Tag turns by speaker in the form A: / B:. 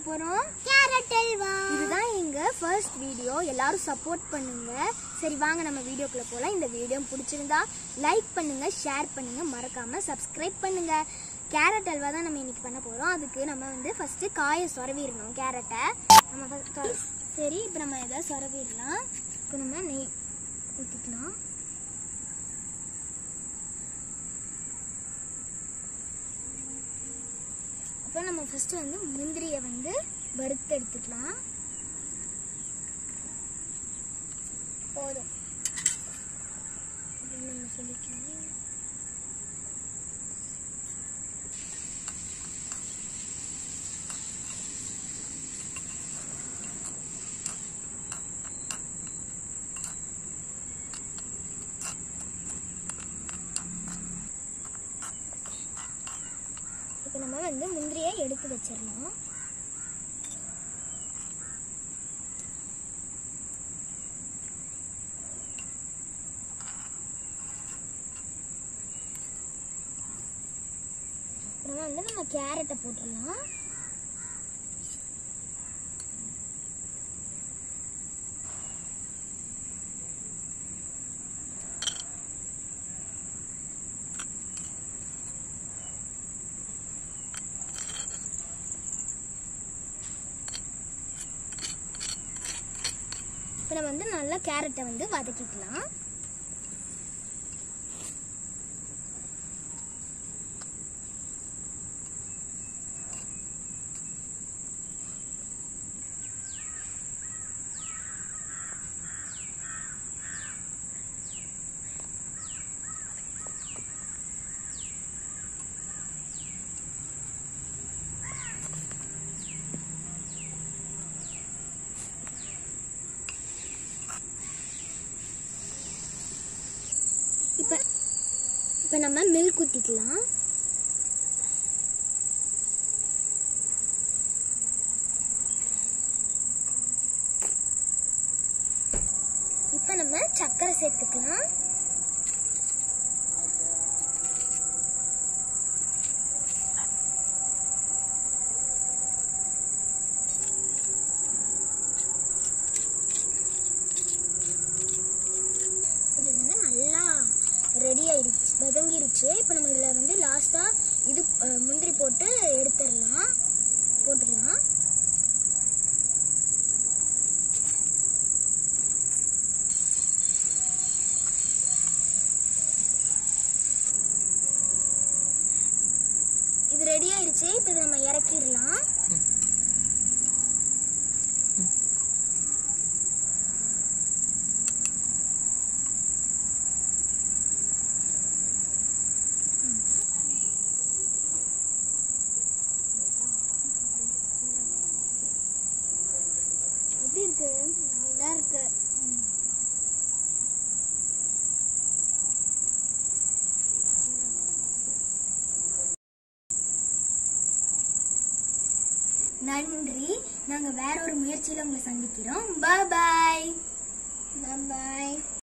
A: போறோம்
B: கேரட் அல்வா
A: இதுதான் எங்க ஃபர்ஸ்ட் வீடியோ எல்லாரும் சப்போர்ட் பண்ணுங்க சரி வாங்க நம்ம வீடியோக்குள்ள போலாம் இந்த வீடியோ பிடிச்சிருந்தா லைக் பண்ணுங்க ஷேர் பண்ணுங்க மறக்காம சப்ஸ்கிரைப் பண்ணுங்க கேரட் அல்வா தான் நம்ம இன்னைக்கு பண்ண போறோம் அதுக்கு நம்ம வந்து ஃபர்ஸ்ட் காயை சொரவிடணும் கேரட்டை நம்ம first கா- சரி இப்போ நம்ம இதை சொரவிடலாம் இப்போ நம்ம நெய் ஊற்றிக்கலாம் அப்போ நம்ம ஃபர்ஸ்ட் வந்து முந்திரியை வந்து வறுத்து எடுத்துக்கலாம் போதும் அப்படின்னு நம்ம சொல்லிக்கலாம் இப்போ நம்ம வந்து முந்திரியை எடுத்து வச்சிடலாம் அப்புறமா வந்து நம்ம கேரட்டை போட்டுடலாம் இப்போ நம்ம வந்து நல்லா கேரட்டை வந்து வதக்கிக்கலாம் இப்போ இப்போ நம்ம மில்க் ஊற்றிக்கலாம் இப்போ நம்ம சர்க்கரை சேர்த்துக்கலாம் இது வந்து நல்லா ரெடி ஆயிடுச்சு வதங்கிருச்சு இப்போ நம்ம இதில் வந்து லாஸ்ட்டாக இது அஹ், முந்திரி போட்டு எடுத்துடலாம் போட்டுடலாம் இது ரெடி ஆயிடுச்சு இப்போ இதை நம்ம இறக்கிடலாம் எப்படி இருக்கு நல்லா இருக்கு நன்றி நாங்க வேற ஒரு முயற்சியில உங்களை சந்திக்கிறோம் பாய் பாய் பாய்